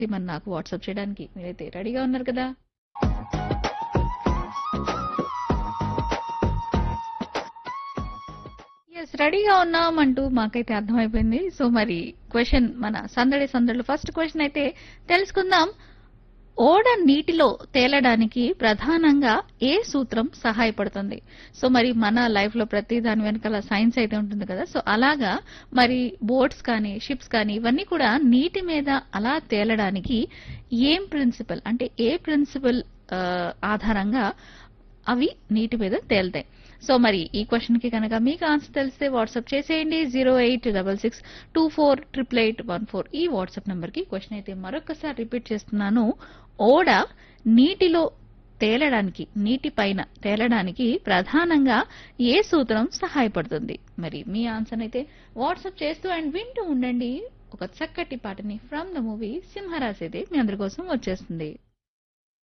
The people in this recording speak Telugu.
మరి నాకు వాట్సాప్ చేయడానికి మీరైతే రెడీగా ఉన్నారు కదా ఎస్ రెడీగా ఉన్నాం అంటూ మాకైతే అర్థమైపోయింది సో మరి క్వశ్చన్ మన సందడి సందడిలో ఫస్ట్ క్వశ్చన్ అయితే తెలుసుకుందాం ఓడ నీటిలో తేలడానికి ప్రధానంగా ఏ సూత్రం సహాయపడుతుంది సో మరి మన లైఫ్ లో ప్రతి దాని వెనకాల సైన్స్ అయితే ఉంటుంది కదా సో అలాగా మరి బోట్స్ కానీ షిప్స్ కానీ ఇవన్నీ కూడా నీటి మీద అలా తేలడానికి ఏం ప్రిన్సిపల్ అంటే ఏ ప్రిన్సిపల్ ఆధారంగా అవి నీటి మీద తేలుతాయి సో మరి ఈ క్వశ్చన్ కి కనుక మీకు ఆన్సర్ తెలిస్తే వాట్సాప్ చేసేయండి zero eight double six two four triple eight one four ఈ వాట్సాప్ నెంబర్ కి క్వశ్చన్ అయితే మరొకసారి రిపీట్ చేస్తున్నాను ఓడ నీటిలో తేలడానికి నీటి పైన తేలడానికి ప్రధానంగా ఏ సూత్రం సహాయపడుతుంది మరి మీ ఆన్సర్ అయితే వాట్సాప్ చేస్తూ అండ్ వింటూ ఉండండి ఒక చక్కటి పాటని ఫ్రమ్ ద మూవీ సింహరాజ్ అయితే మీ అందరి కోసం వచ్చేస్తుంది